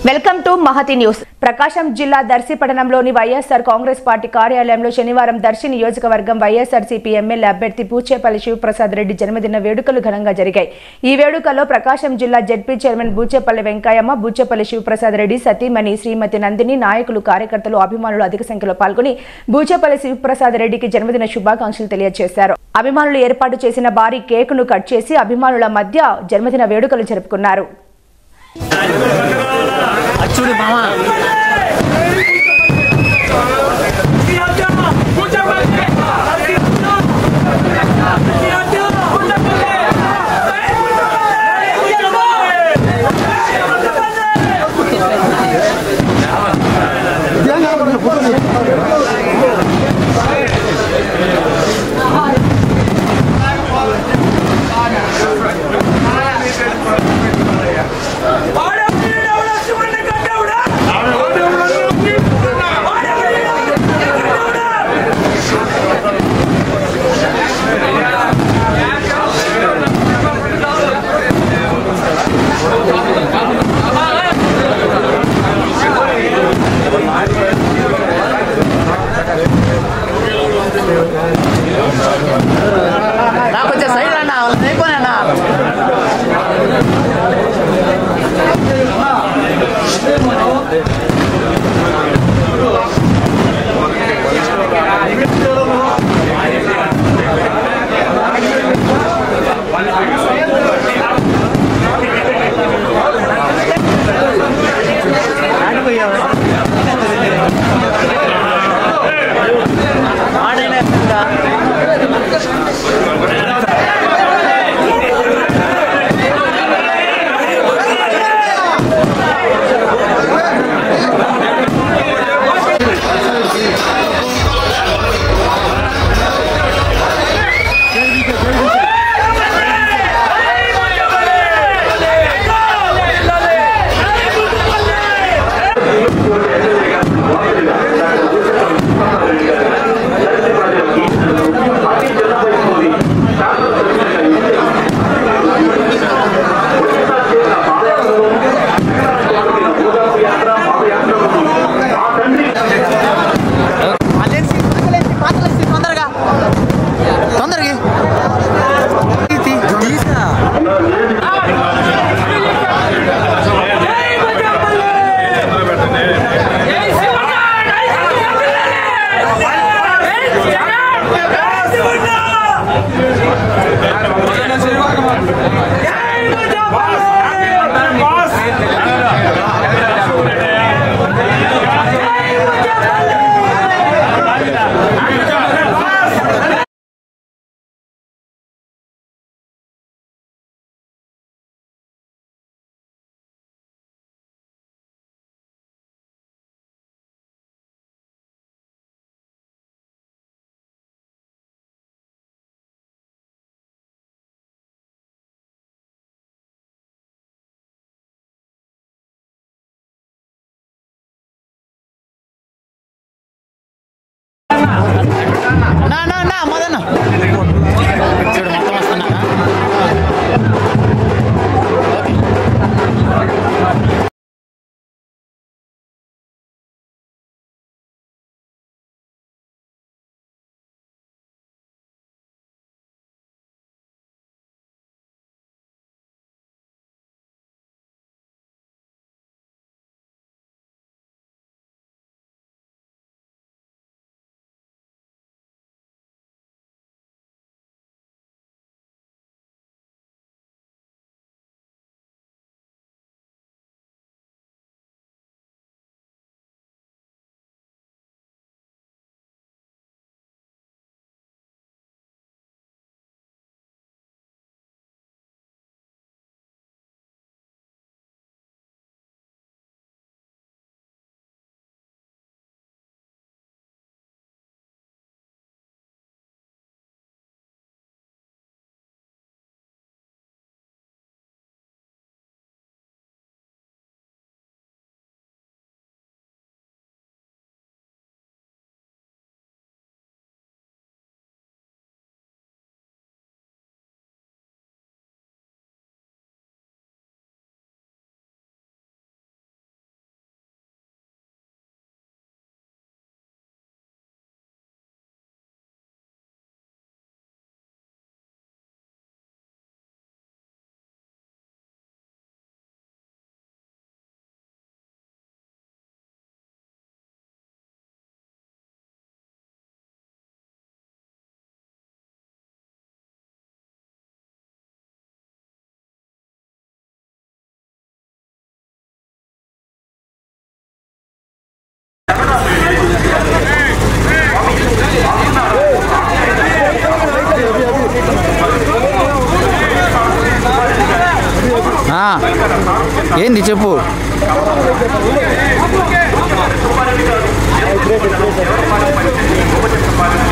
welcome to Mahathi news Prakasam జిల్లా దర్శి పట్టణంలోని YSR Congress party కార్యాలయంలో శనివారం దర్శి నియోజకవర్గం వైఎస్ఆర్సీపీ ఎమ్మెల్యే అభ్యర్థి పూచేపల్లి శివప్రసాద్ రెడ్డి జన్మదిన వేడుకలు ఘనంగా జరిగాయి ఈ వేడుకలో ప్రకాశం జిల్లా జడ్పీ చైర్మన్ బూచేపల్లి వెంకయ్యమ్మ బూచేపల్లి శివప్రసాద్ రెడ్డి సతీమణి శ్రీమతి నందిని నాయకులు కార్యకర్తలు అభిమానులు అధిక సంఖ్యలో పాల్గొని బూచేపల్లి శివప్రసాద్ రెడ్డికి జన్మదిన శుభాకాంక్షలు తెలియజేశారు అభిమానులు ఏర్పాటు చేసిన భారీ కేకును కట్ చేసి అభిమానుల మధ్య జన్మదిన వేడుకలు జరుపుకున్నారు చూడు మామా నాకు కొంచెం సైడ్ అన్న అయిపోయినా తొందరగా తొందరగా ఆ, ఏంది చెప్పు సుబ్బారెడ్డి గారు